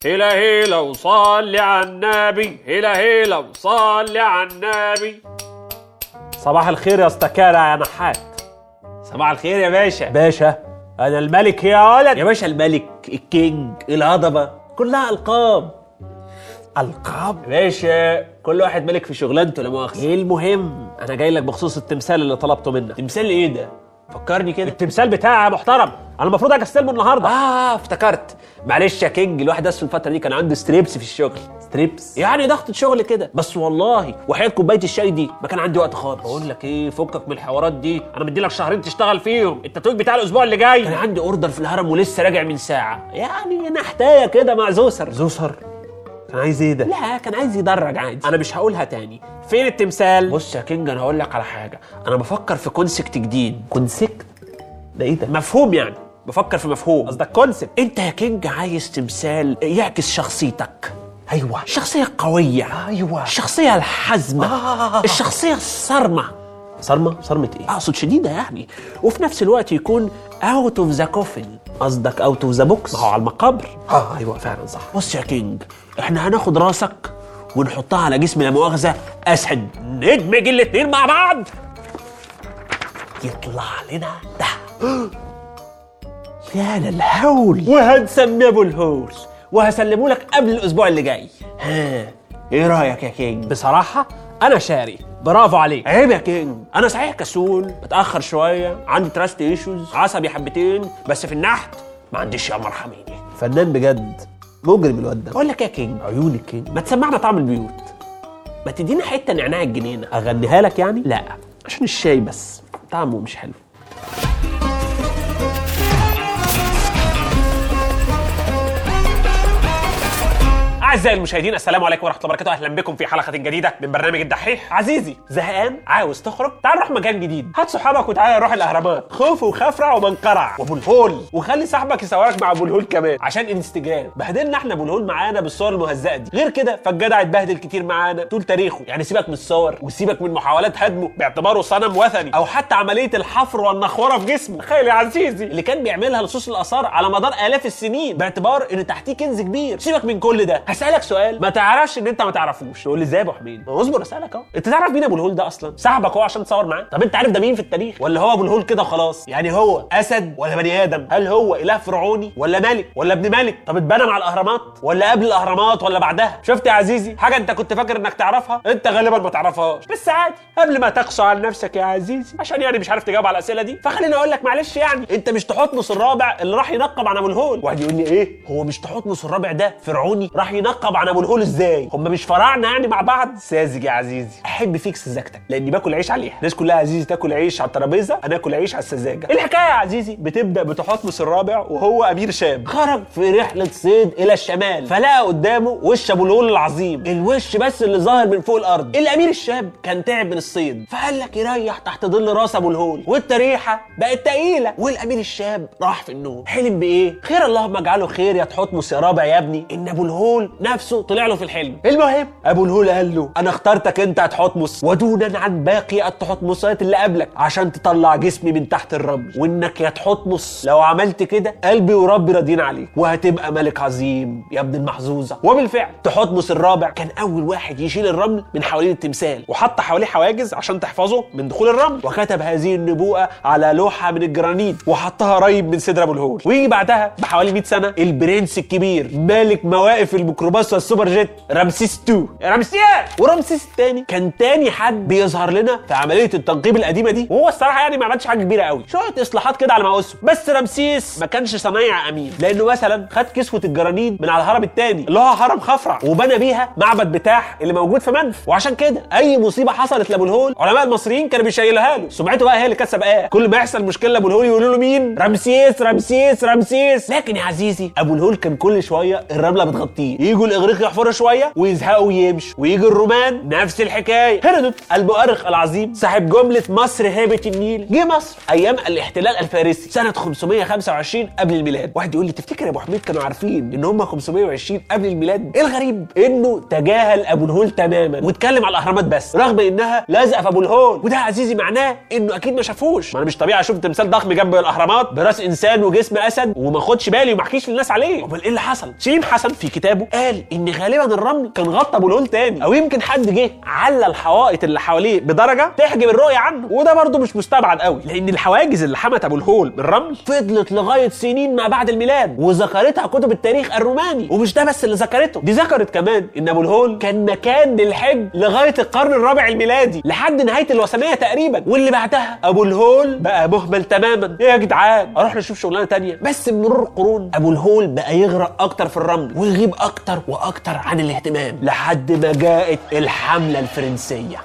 هلا هلا وصلي على النبي هلا هلا وصلي على النبي صباح الخير يا استكارة يا نحات صباح الخير يا باشا باشا انا الملك يا ولد يا باشا الملك الكينج الهضبه كلها القاب القاب يا باشا كل واحد ملك في شغلانته لا مؤاخذه ايه المهم انا جاي لك بخصوص التمثال اللي طلبته منك تمثال ايه ده فكرني كده التمثال بتاعي يا محترم انا المفروض اجي استلمه النهارده اه افتكرت معلش يا كينج الواحد بس في الفتره دي كان عنده ستريبس في الشغل ستريبس يعني ضغط شغل كده بس والله وحياة كوبايه الشاي دي ما كان عندي وقت خالص بقول لك ايه فكك من الحوارات دي انا مدي لك شهرين تشتغل فيهم التتويج بتاع الاسبوع اللي جاي كان عندي اوردر في الهرم ولسه راجع من ساعه يعني نحتايه كده مع زوسر زوسر كان عايز ايه ده لا كان عايز يدرج عادي انا مش هقولها تاني فين التمثال بص يا كينج انا هقول لك على حاجه انا بفكر في كونسبت جديد كونسكت ده ايه ده مفهوم يعني بفكر في مفهوم قصدك كونسبت انت يا كينج عايز تمثال يعكس شخصيتك ايوه الشخصية القوية ايوه الشخصية الحازمة آه. الشخصية الصارمة صرمه صرمه ايه اقصد شديدة يعني وفي نفس الوقت يكون اوت اوف ذا كوفن قصدك اوت اوف ذا بوكس ما هو على المقابر اه ايوه فعلا صح بص يا كينج احنا هناخد راسك ونحطها على جسم لا مؤاخذة اسد ندمج الاتنين مع بعض يطلع لنا ده يا للهول وهنسميه ابو الهورس وهسلمه لك قبل الاسبوع اللي جاي ها ايه رايك يا كينج بصراحه انا شاري برافو عليك عيب يا كينج انا صحيح كسول متاخر شويه عندي تراست ايشوز عصبي حبتين بس في النحت ما عنديش يا مرحميني فنان بجد مجرم الواد ده بقول لك يا كينج عيون الكينج ما تسمعنا طعم البيوت ما تدينا حته نعناع الجنينه اغنيها لك يعني لا عشان الشاي بس طعمه مش حلو اعزائي المشاهدين السلام عليكم ورحمه الله وبركاته اهلا بكم في حلقه جديده من برنامج الدحيح عزيزي زهقان عاوز تخرج تعال نروح مكان جديد هات صحابك وتعالى نروح الاهرامات خوف وخفرع ومنقرع وابو الهول وخلي صاحبك يصورك مع ابو الهول كمان عشان انستجرام بهدلنا احنا ابو الهول معانا بالصور المهزأه دي غير كده فالجدع اتبهدل كتير معانا طول تاريخه يعني سيبك من الصور وسيبك من محاولات هدمه باعتباره صنم وثني او حتى عمليه الحفر والنخوره في جسمه تخيل يا عزيزي اللي كان بيعملها لصوص الاثار على مدار الاف السنين باعتبار ان تحتيه كنز كبير سيبك من كل ده هسالك سؤال ما تعرفش ان انت ما تعرفوش تقول لي ازاي يا ابو حميد ما اصبر اسالك اهو انت تعرف مين ابو الهول ده اصلا صاحبك هو عشان تصور معاه طب انت عارف ده مين في التاريخ ولا هو ابو الهول كده خلاص يعني هو اسد ولا بني ادم هل هو اله فرعوني ولا ملك ولا ابن ملك طب اتبنى مع الاهرامات ولا قبل الاهرامات ولا بعدها شفت يا عزيزي حاجه انت كنت فاكر انك تعرفها انت غالبا ما تعرفهاش بس عادي قبل ما تقسو على نفسك يا عزيزي عشان يعني مش عارف تجاوب على الاسئله دي فخليني اقول لك معلش يعني انت مش تحتمس الرابع اللي راح ينقب عن ابو الهول واحد يقول لي ايه هو مش تحتمس الرابع ده فرعوني راح ينقب عن ابو الهول ازاي هم مش فراعنه يعني مع بعض ساذج يا عزيزي احب فيك سذاجتك لاني باكل عيش عليها الناس كلها يا عزيزي تاكل عيش على الترابيزه انا اكل عيش على السذاجه الحكايه يا عزيزي بتبدا بتحتمس الرابع وهو امير شاب خرج في رحله صيد الى الشمال فلقى قدامه وش ابو الهول العظيم الوش بس اللي ظاهر من فوق الارض الامير الشاب كان تعب من الصيد فقال لك يريح تحت ظل راس ابو الهول والتريحه بقت تقيله والامير الشاب راح في النوم حلم بايه خير اللهم اجعله خير يا تحتمس يا رابع يا ابني ان ابو الهول نفسه طلع له في الحلم المهم ابو الهول قال له انا اخترتك انت يا تحتمس ودونا عن باقي التحتمسات اللي قبلك عشان تطلع جسمي من تحت الرمل وانك يا تحتمس لو عملت كده قلبي وربي راضيين عليك وهتبقى ملك عظيم يا ابن المحظوظه وبالفعل تحتمس الرابع كان اول واحد يشيل الرمل من حوالين التمثال وحط حواليه حواجز عشان تحفظه من دخول الرمل وكتب هذه النبوءه على لوحه من الجرانيت وحطها قريب من صدر ابو الهول ويجي بعدها بحوالي 100 سنه البرنس الكبير مالك مواقف الميكروباص والسوبر جيت رمسيس 2 رمسيس ورمسيس الثاني كان تاني حد بيظهر لنا في عمليه التنقيب القديمه دي وهو الصراحه يعني ما عملش حاجه كبيره قوي شويه اصلاحات كده على مقاسه بس رمسيس ما كانش صنايع امين لانه مثلا خد كسوه الجرانيت من على الهرم الثاني اللي هو هرم خفرع وبنى بيها معبد بتاح اللي موجود في منف وعشان كده اي مصيبه حصلت لابو الهول علماء المصريين كانوا بيشيلها له سمعته بقى هي اللي كانت سابقاه كل ما يحصل مشكله لابو الهول يقولوا له مين رمسيس رمسيس رمسيس لكن يا عزيزي ابو الهول كان كل شويه الرمله بتغطيه يجي يجوا الاغريق يحفروا شويه ويزهقوا ويمشوا ويجي الرومان نفس الحكايه هيرودوت المؤرخ العظيم صاحب جمله مصر هيبه النيل جه مصر ايام الاحتلال الفارسي سنه 525 قبل الميلاد واحد يقول لي تفتكر يا ابو حميد كانوا عارفين ان هم 520 قبل الميلاد ايه الغريب انه تجاهل ابو الهول تماما واتكلم على الاهرامات بس رغم انها لازقه في ابو الهول وده يا عزيزي معناه انه اكيد ما شافوش ما انا مش طبيعي اشوف تمثال ضخم جنب الاهرامات براس انسان وجسم اسد وما اخدش بالي وما احكيش للناس عليه امال ايه اللي حصل شيرين حسن في كتابه قال ان غالبا الرمل كان غطى ابو الهول تاني او يمكن حد جه على الحوائط اللي حواليه بدرجه تحجب الرؤيه عنه وده برضه مش مستبعد قوي لان الحواجز اللي حمت ابو الهول من الرمل فضلت لغايه سنين ما بعد الميلاد وذكرتها كتب التاريخ الروماني ومش ده بس اللي ذكرته دي ذكرت كمان ان ابو الهول كان مكان للحج لغايه القرن الرابع الميلادي لحد نهايه الوثنيه تقريبا واللي بعدها ابو الهول بقى مهمل تماما ايه يا جدعان اروح نشوف شغلانه تانية بس بمرور القرون ابو الهول بقى يغرق اكتر في الرمل ويغيب اكتر واكتر عن الاهتمام لحد ما جاءت الحمله الفرنسيه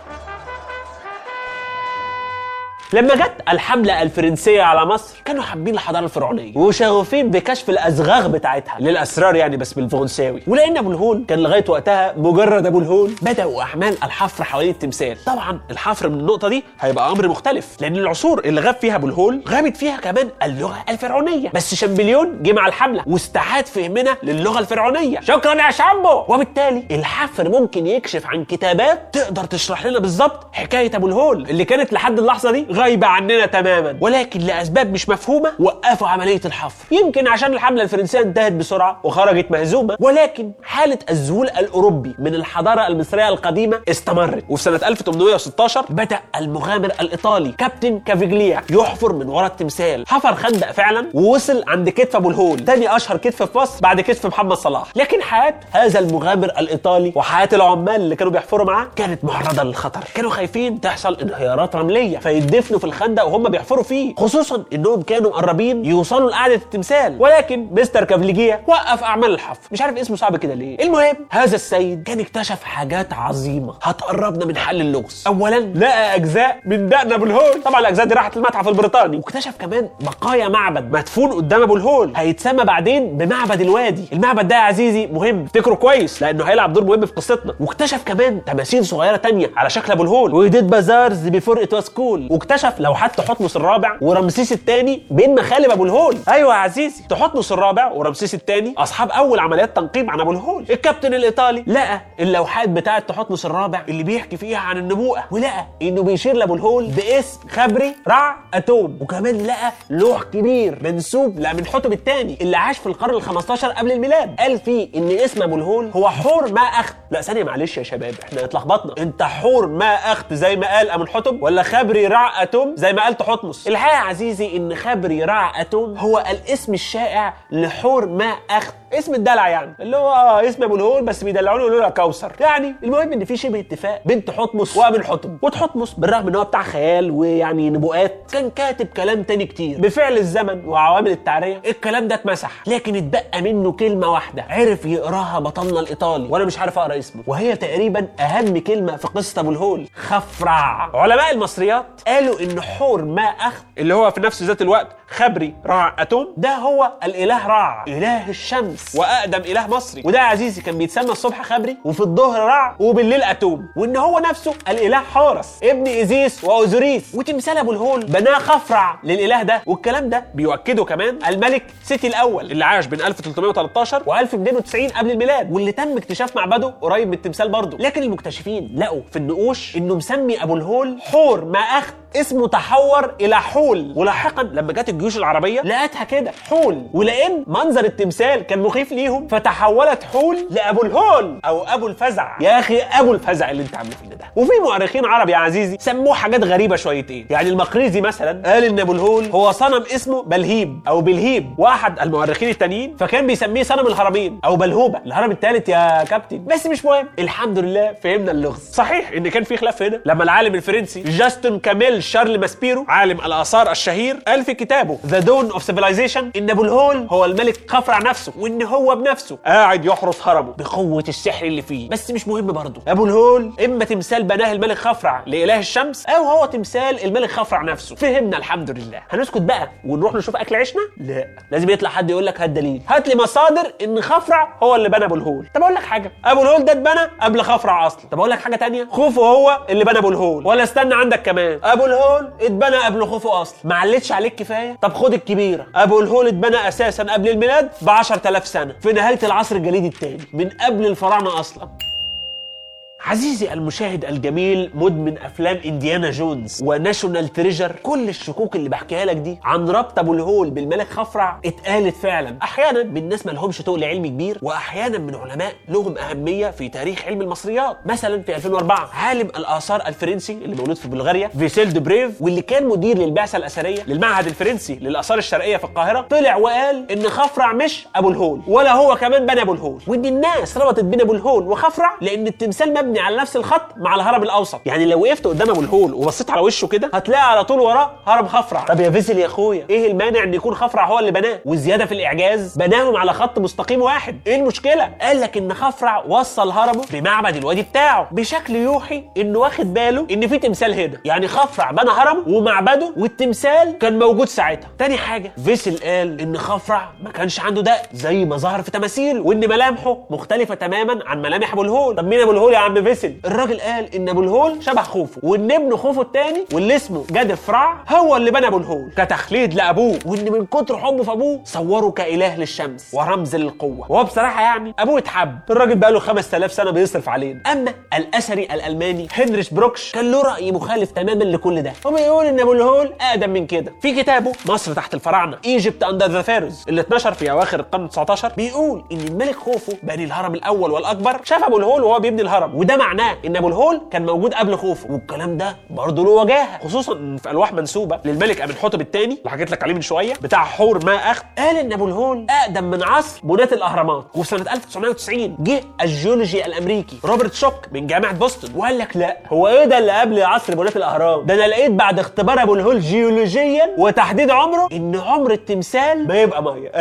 لما جت الحملة الفرنسية على مصر كانوا حابين الحضارة الفرعونية وشغوفين بكشف الأزغاغ بتاعتها للأسرار يعني بس بالفرنساوي ولأن أبو الهول كان لغاية وقتها مجرد أبو الهول بدأوا أعمال الحفر حوالين التمثال طبعا الحفر من النقطة دي هيبقى أمر مختلف لأن العصور اللي غاب فيها أبو الهول غابت فيها كمان اللغة الفرعونية بس شامبليون جه مع الحملة واستعاد فهمنا للغة الفرعونية شكرا يا شامبو وبالتالي الحفر ممكن يكشف عن كتابات تقدر تشرح لنا بالظبط حكاية أبو الهول اللي كانت لحد اللحظة دي غايبة عننا تماما ولكن لأسباب مش مفهومة وقفوا عملية الحفر يمكن عشان الحملة الفرنسية انتهت بسرعة وخرجت مهزومة ولكن حالة الذهول الأوروبي من الحضارة المصرية القديمة استمرت وفي سنة 1816 بدأ المغامر الإيطالي كابتن كافيجليا يحفر من ورا التمثال حفر خندق فعلا ووصل عند كتف أبو الهول تاني أشهر كتف في مصر بعد كتف محمد صلاح لكن حياة هذا المغامر الإيطالي وحياة العمال اللي كانوا بيحفروا معاه كانت معرضة للخطر كانوا خايفين تحصل انهيارات رملية فيدفنوا في الخندق وهم بيحفروا فيه خصوصا انهم كانوا مقربين يوصلوا لقعده التمثال ولكن مستر كافليجيا وقف اعمال الحفر مش عارف اسمه صعب كده ليه المهم هذا السيد كان اكتشف حاجات عظيمه هتقربنا من حل اللغز اولا لقى اجزاء من دقن ابو الهول طبعا الاجزاء دي راحت المتحف البريطاني واكتشف كمان بقايا معبد مدفون قدام ابو الهول هيتسمى بعدين بمعبد الوادي المعبد ده يا عزيزي مهم افتكره كويس لانه هيلعب دور مهم في قصتنا واكتشف كمان تماثيل صغيره تانية على شكل ابو الهول وديد بازارز بيفور ات واز كول واكتشف لوحات تحتمس الرابع ورمسيس الثاني بين مخالب ابو الهول ايوه يا عزيزي تحتمس الرابع ورمسيس الثاني اصحاب اول عمليات تنقيب عن ابو الهول الكابتن الايطالي لقى اللوحات بتاعه تحتمس الرابع اللي بيحكي فيها عن النبوءه ولقى انه بيشير لابو الهول باسم خبري رع اتوم وكمان لقى لوح كبير منسوب لامنحتب الثاني اللي عاش في القرن ال15 قبل الميلاد قال فيه ان اسم ابو الهول هو حور ما اخت لا ثانيه معلش يا شباب احنا اتلخبطنا انت حور ما اخت زي ما قال امنحتب ولا خبري رع اتوم زي ما قال تحتمس الحقيقه يا عزيزي ان خبري رع اتوم هو الاسم الشائع لحور ما اخت اسم الدلع يعني اللي هو آه اسم ابو الهول بس بيدلعونه يقولوا لها كوثر يعني المهم ان في شبه اتفاق بين تحتمس وامن حتم وتحتمس بالرغم ان هو بتاع خيال ويعني نبوءات كان كاتب كلام تاني كتير بفعل الزمن وعوامل التعريه الكلام ده اتمسح لكن اتبقى منه كلمه واحده عرف يقراها بطلنا الايطالي وانا مش عارف اقرا اسمه وهي تقريبا اهم كلمه في قصه ابو الهول خفرع علماء المصريات قالوا ان حور ما اخت اللي هو في نفس ذات الوقت خبري رع اتوم ده هو الاله رع اله الشمس واقدم اله مصري وده يا عزيزي كان بيتسمى الصبح خبري وفي الظهر رع وبالليل اتوم وان هو نفسه الاله حورس ابن ايزيس واوزوريس وتمثال ابو الهول بناه خفرع للاله ده والكلام ده بيؤكده كمان الملك سيتي الاول اللي عاش بين 1313 و1290 قبل الميلاد واللي تم اكتشاف معبده قريب من التمثال برضه لكن المكتشفين لقوا في النقوش انه مسمي ابو الهول حور ما اخت اسمه تحور الى حول ولاحقا لما جت الجيوش العربيه لقتها كده حول ولان منظر التمثال كان مخيف ليهم فتحولت حول لابو الهول او ابو الفزع يا اخي ابو الفزع اللي انت عامله فينا ده وفي مؤرخين عرب يا عزيزي سموه حاجات غريبه شويتين يعني المقريزي مثلا قال ان ابو الهول هو صنم اسمه بلهيب او بلهيب واحد المؤرخين التانيين فكان بيسميه صنم الهرمين او بلهوبه الهرم الثالث يا كابتن بس مش مهم الحمد لله فهمنا اللغز صحيح ان كان في خلاف هنا لما العالم الفرنسي جاستون كاميل بيقول شارل ماسبيرو عالم الاثار الشهير قال في كتابه ذا دون اوف سيفيلايزيشن ان ابو الهول هو الملك خفرع نفسه وان هو بنفسه قاعد يحرس هرمه بقوه السحر اللي فيه بس مش مهم برضه ابو الهول اما تمثال بناه الملك خفرع لاله الشمس او هو تمثال الملك خفرع نفسه فهمنا الحمد لله هنسكت بقى ونروح نشوف اكل عيشنا لا لازم يطلع حد يقول لك هات دليل هات لي مصادر ان خفرع هو اللي بنى ابو الهول طب اقول لك حاجه ابو الهول ده اتبنى قبل خفرع اصلا طب اقول لك حاجه تانية خوفو هو اللي بنى ابو الهول ولا استنى عندك كمان ابو الهول اتبنى قبل خوفو اصلا ما علتش عليك كفايه طب خد الكبيره ابو الهول اتبنى اساسا قبل الميلاد ب 10000 سنه في نهايه العصر الجليدي الثاني من قبل الفراعنه اصلا عزيزي المشاهد الجميل مدمن افلام انديانا جونز وناشونال تريجر كل الشكوك اللي بحكيها لك دي عن ربط ابو الهول بالملك خفرع اتقالت فعلا احيانا من ناس ما لهمش تقل علمي كبير واحيانا من علماء لهم اهميه في تاريخ علم المصريات مثلا في 2004 عالم الاثار الفرنسي اللي مولود في بلغاريا فيسيل دوبريف واللي كان مدير للبعثه الاثريه للمعهد الفرنسي للاثار الشرقيه في القاهره طلع وقال ان خفرع مش ابو الهول ولا هو كمان بنى ابو الهول وان الناس ربطت بين ابو الهول وخفرع لان التمثال مبني على نفس الخط مع الهرم الاوسط يعني لو وقفت قدام ابو الهول وبصيت على وشه كده هتلاقي على طول وراه هرم خفرع طب يا فيزل يا اخويا ايه المانع ان يكون خفرع هو اللي بناه والزياده في الاعجاز بناهم على خط مستقيم واحد ايه المشكله قال لك ان خفرع وصل هرمه بمعبد الوادي بتاعه بشكل يوحي انه واخد باله ان في تمثال هنا يعني خفرع بنى هرمه ومعبده والتمثال كان موجود ساعتها تاني حاجه فيسل قال ان خفرع ما كانش عنده دق زي ما ظهر في تماثيل وان ملامحه مختلفه تماما عن ملامح ابو الهول طب مين ابو الهول يا عم فيسل الراجل قال ان ابو الهول شبه خوفو وان ابن خوفو الثاني واللي اسمه جاد فرع هو اللي بنى ابو الهول كتخليد لابوه وان من كتر حبه في ابوه صوره كاله للشمس ورمز للقوه وهو بصراحه يعني ابوه اتحب الراجل بقى له 5000 سنه بيصرف علينا اما الاثري الالماني هنريش بروكش كان له راي مخالف تماما لكل ده هو بيقول ان ابو الهول اقدم من كده في كتابه مصر تحت الفراعنه ايجيبت اندر ذا فيروز اللي اتنشر في اواخر القرن 19 بيقول ان الملك خوفو بني الهرم الاول والاكبر شاف ابو الهول وهو بيبني الهرم وده معناه ان ابو الهول كان موجود قبل خوفو والكلام ده برضه له وجاهه خصوصا إن في الواح منسوبه للملك امنحتب الثاني اللي حكيت لك عليه من شويه بتاع حور ما اخ قال ان ابو الهول اقدم من عصر بناة الاهرامات وفي سنه 1990 جه الجيولوجي الامريكي روبرت شوك من جامعه بوسطن وقال لك لا هو ايه ده اللي قبل عصر بناة الاهرام ده انا لقيت بعد اختبار ابو الهول جيولوجيا وتحديد عمره ان عمر التمثال ما يبقى ميه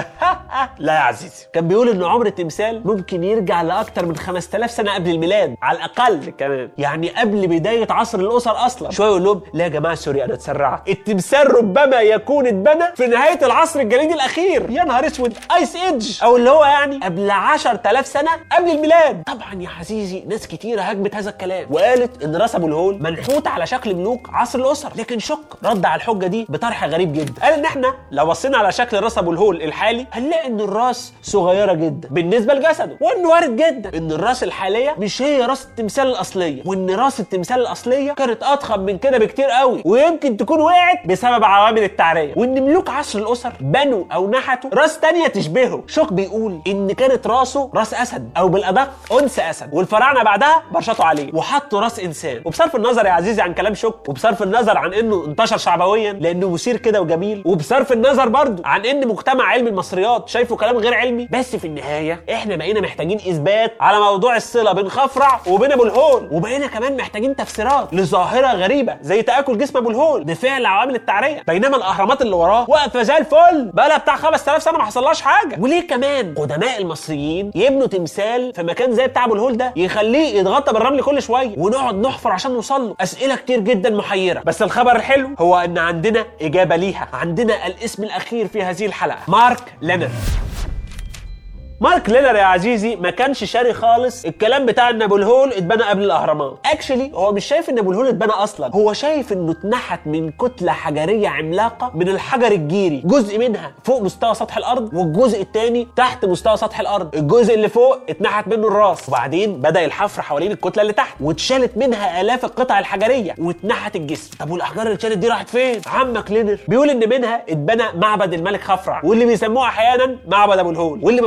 لا يا عزيزي كان بيقول ان عمر التمثال ممكن يرجع لاكتر من 5000 سنه قبل الميلاد على الاقل كمان يعني قبل بدايه عصر الاسر اصلا شويه يقول لهم لا يا جماعه سوري انا اتسرعت التمثال ربما يكون اتبنى في نهايه العصر الجليدي الاخير يا نهار اسود ايس ايدج او اللي هو يعني قبل 10000 سنه قبل الميلاد طبعا يا عزيزي ناس كتيره هاجمت هذا الكلام وقالت ان راس ابو الهول منحوت على شكل ملوك عصر الاسر لكن شك رد على الحجه دي بطرح غريب جدا قال ان احنا لو بصينا على شكل راس ابو الهول الحالي هنلاقي ان الراس صغيره جدا بالنسبه لجسده وان وارد جدا ان الراس الحاليه مش هي راس التمثال الاصليه وان راس التمثال الاصليه كانت اضخم من كده بكتير قوي ويمكن تكون وقعت بسبب عوامل التعريه وان ملوك عصر الاسر بنوا او نحتوا راس تانية تشبهه شوك بيقول ان كانت راسه راس اسد او بالادق انثى اسد والفراعنه بعدها برشطوا عليه وحطوا راس انسان وبصرف النظر يا عزيزي عن كلام شوك وبصرف النظر عن انه انتشر شعبويا لانه مثير كده وجميل وبصرف النظر برضه عن ان مجتمع علم المصريات شايفه كلام غير علمي بس في النهايه احنا بقينا محتاجين اثبات على موضوع الصله بين خفرع وبين ابو الهول وبقينا كمان محتاجين تفسيرات لظاهره غريبه زي تاكل جسم ابو الهول بفعل عوامل التعريه بينما الاهرامات اللي وراه واقفه زي الفل بقى لها بتاع 5000 سنه ما حصلهاش حاجه وليه كمان قدماء المصريين يبنوا تمثال في مكان زي بتاع ابو الهول ده يخليه يتغطى بالرمل كل شويه ونقعد نحفر عشان نوصل له اسئله كتير جدا محيره بس الخبر الحلو هو ان عندنا اجابه ليها عندنا الاسم الاخير في هذه الحلقه مارك لينر مارك لينر يا عزيزي ما كانش شاري خالص الكلام بتاع ان ابو الهول اتبنى قبل الاهرامات اكشلي هو مش شايف ان ابو الهول اتبنى اصلا هو شايف انه اتنحت من كتله حجريه عملاقه من الحجر الجيري جزء منها فوق مستوى سطح الارض والجزء الثاني تحت مستوى سطح الارض الجزء اللي فوق اتنحت منه الراس وبعدين بدا الحفر حوالين الكتله اللي تحت واتشالت منها الاف القطع الحجريه واتنحت الجسم طب والاحجار اللي اتشالت دي راحت فين عمك لينر بيقول ان منها اتبنى معبد الملك خفرع واللي بيسموه احيانا معبد ابو الهول واللي موجود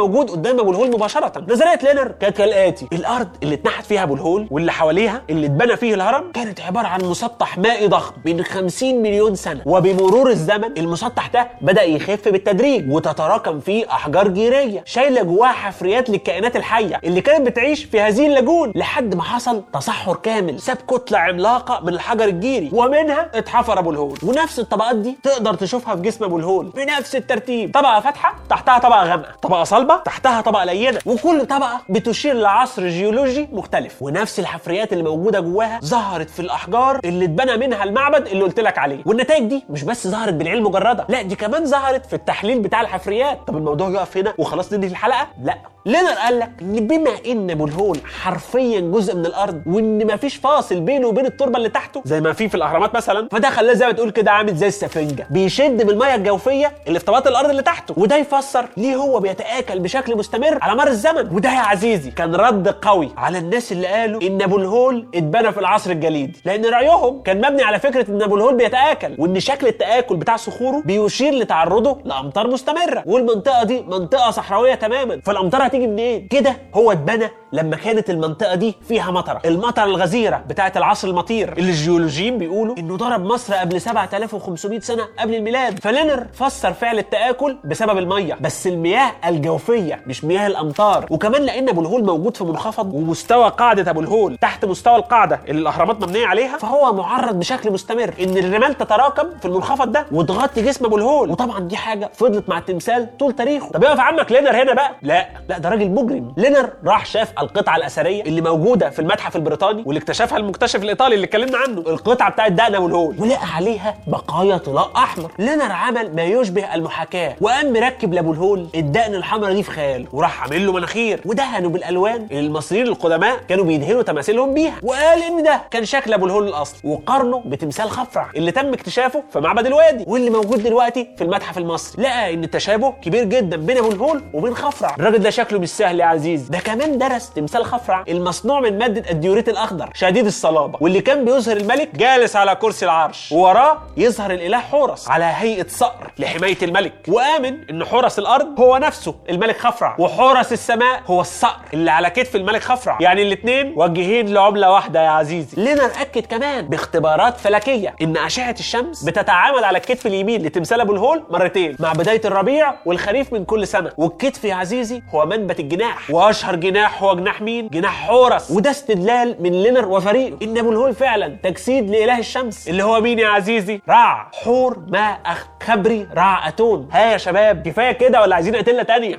قدام ابو الهول مباشره نظريه لينر كانت كالاتي الارض اللي اتنحت فيها ابو الهول واللي حواليها اللي اتبنى فيه الهرم كانت عباره عن مسطح مائي ضخم من 50 مليون سنه وبمرور الزمن المسطح ده بدا يخف بالتدريج وتتراكم فيه احجار جيريه شايله جواها حفريات للكائنات الحيه اللي كانت بتعيش في هذه اللاجون لحد ما حصل تصحر كامل ساب كتله عملاقه من الحجر الجيري ومنها اتحفر ابو الهول ونفس الطبقات دي تقدر تشوفها في جسم ابو الهول بنفس الترتيب طبقه فاتحه تحتها طبقه غامقه طبقه صلبه تحتها طبقه لينه وكل طبقه بتشير لعصر جيولوجي مختلف ونفس الحفريات اللي موجوده جواها ظهرت في الاحجار اللي اتبنى منها المعبد اللي قلت لك عليه والنتائج دي مش بس ظهرت بالعين مجرده لا دي كمان ظهرت في التحليل بتاع الحفريات طب الموضوع يقف هنا وخلاص ننهي الحلقه لا لينر قال لك ان بما ان ابو الهول حرفيا جزء من الارض وان مفيش فاصل بينه وبين التربه اللي تحته زي ما في في الاهرامات مثلا فده خلاه زي ما تقول كده عامل زي السفنجه بيشد من الميه الجوفيه اللي في طبقات الارض اللي تحته وده يفسر ليه هو بيتاكل بشكل مستمر على مر الزمن وده يا عزيزي كان رد قوي على الناس اللي قالوا ان ابو الهول اتبنى في العصر الجليدي لان رايهم كان مبني على فكره ان ابو الهول بيتاكل وان شكل التاكل بتاع صخوره بيشير لتعرضه لامطار مستمره والمنطقه دي منطقه صحراويه تماما فالامطار هتيجي منين كده هو اتبنى لما كانت المنطقه دي فيها مطره المطره الغزيره بتاعه العصر المطير اللي الجيولوجيين بيقولوا انه ضرب مصر قبل 7500 سنه قبل الميلاد فلينر فسر فعل التاكل بسبب الميه بس المياه الجوفيه مش مياه الامطار وكمان لان ابو الهول موجود في منخفض ومستوى قاعده ابو الهول تحت مستوى القاعده اللي الاهرامات مبنيه عليها فهو معرض بشكل مستمر ان الرمال تتراكم في المنخفض ده وتغطي جسم ابو الهول وطبعا دي حاجه فضلت مع التمثال طول تاريخه طب يقف عمك لينر هنا بقى لا لا ده راجل مجرم لينر راح شاف القطعه الاثريه اللي موجوده في المتحف البريطاني واللي اكتشفها المكتشف الايطالي اللي اتكلمنا عنه القطعه بتاعت دقن ابو الهول ولقى عليها بقايا طلاء احمر لينر عمل ما يشبه المحاكاه وقام مركب لابو الهول الدقن الحمراء دي في خياله وراح عامل له مناخير ودهنه بالالوان اللي المصريين القدماء كانوا بيدهنوا تماثيلهم بيها وقال ان ده كان شكل ابو الهول الاصلي وقارنه بتمثال خفرع اللي تم اكتشافه في معبد الوادي واللي موجود دلوقتي في المتحف المصري لقى ان التشابه كبير جدا بين ابو الهول وبين خفرع الراجل ده شكله مش سهل يا عزيز ده كمان درس تمثال خفرع المصنوع من ماده الديوريت الاخضر شديد الصلابه واللي كان بيظهر الملك جالس على كرسي العرش ووراه يظهر الاله حورس على هيئه صقر لحمايه الملك وامن ان حورس الارض هو نفسه الملك خفرع وحورس السماء هو الصقر اللي على كتف الملك خفرع يعني الاثنين واجهين لعمله واحده يا عزيزي لينر اكد كمان باختبارات فلكيه ان اشعه الشمس بتتعامد على الكتف اليمين لتمثال ابو الهول مرتين مع بدايه الربيع والخريف من كل سنه والكتف يا عزيزي هو منبت الجناح واشهر جناح هو جناح مين جناح حورس وده استدلال من لينر وفريقه ان ابو الهول فعلا تجسيد لاله الشمس اللي هو مين يا عزيزي رع حور ما أخ خبري رع اتون ها يا شباب كفايه كده ولا عايزين ادله تانية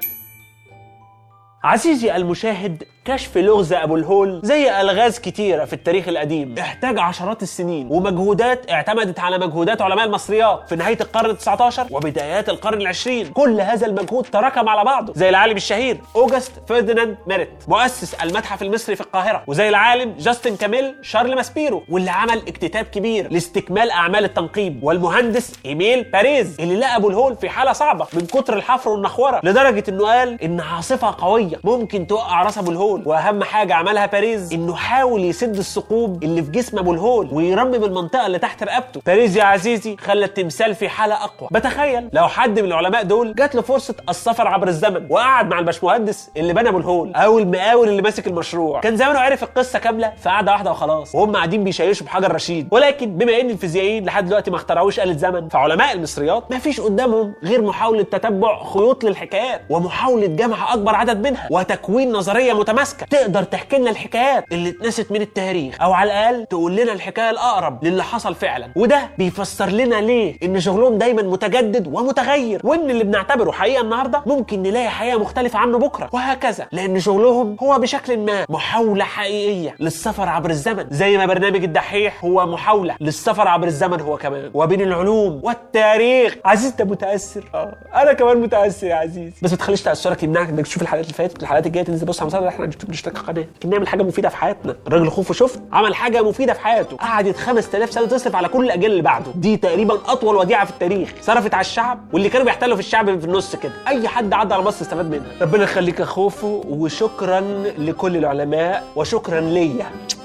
عزيزي المشاهد كشف لغز ابو الهول زي الغاز كتيره في التاريخ القديم احتاج عشرات السنين ومجهودات اعتمدت على مجهودات علماء المصريات في نهايه القرن ال19 وبدايات القرن العشرين كل هذا المجهود تراكم على بعضه زي العالم الشهير اوجست فرديناند ميريت مؤسس المتحف المصري في القاهره وزي العالم جاستن كاميل شارل ماسبيرو واللي عمل اكتتاب كبير لاستكمال اعمال التنقيب والمهندس ايميل باريز اللي لقى ابو الهول في حاله صعبه من كتر الحفر والنخوره لدرجه انه قال ان عاصفه قويه ممكن توقع راس ابو الهول واهم حاجه عملها باريز انه حاول يسد الثقوب اللي في جسم ابو الهول ويرمم المنطقه اللي تحت رقبته باريز يا عزيزي خلى التمثال في حاله اقوى بتخيل لو حد من العلماء دول جات له فرصه السفر عبر الزمن وقعد مع الباشمهندس اللي بنى ابو الهول او المقاول اللي ماسك المشروع كان زمانه عرف القصه كامله في قعده واحده وخلاص وهم قاعدين بيشيشوا بحجر رشيد ولكن بما ان الفيزيائيين لحد دلوقتي ما اخترعوش آلة زمن فعلماء المصريات ما فيش قدامهم غير محاوله تتبع خيوط للحكايات ومحاوله جمع اكبر عدد منها وتكوين نظريه متماسكه تقدر تحكي لنا الحكايات اللي اتنست من التاريخ او على الاقل تقول لنا الحكايه الاقرب للي حصل فعلا وده بيفسر لنا ليه ان شغلهم دايما متجدد ومتغير وان اللي بنعتبره حقيقه النهارده ممكن نلاقي حقيقه مختلفه عنه بكره وهكذا لان شغلهم هو بشكل ما محاوله حقيقيه للسفر عبر الزمن زي ما برنامج الدحيح هو محاوله للسفر عبر الزمن هو كمان وبين العلوم والتاريخ عزيز انت متاثر اه انا كمان متاثر يا عزيز بس ما تخليش تاثرك يمنعك انك تشوف الحلقات اللي فاتت الحلقات الجايه تنزل بص على مسلسل احنا بنشترك القناه نعمل حاجه مفيده في حياتنا الراجل خوفه شفت عمل حاجه مفيده في حياته قعدت 5000 سنه تصرف على كل الاجيال اللي بعده دي تقريبا اطول وديعه في التاريخ صرفت على الشعب واللي كانوا بيحتلوا في الشعب في النص كده اي حد عدى على مصر استفاد منها ربنا يخليك يا خوفو وشكرا لكل العلماء وشكرا ليا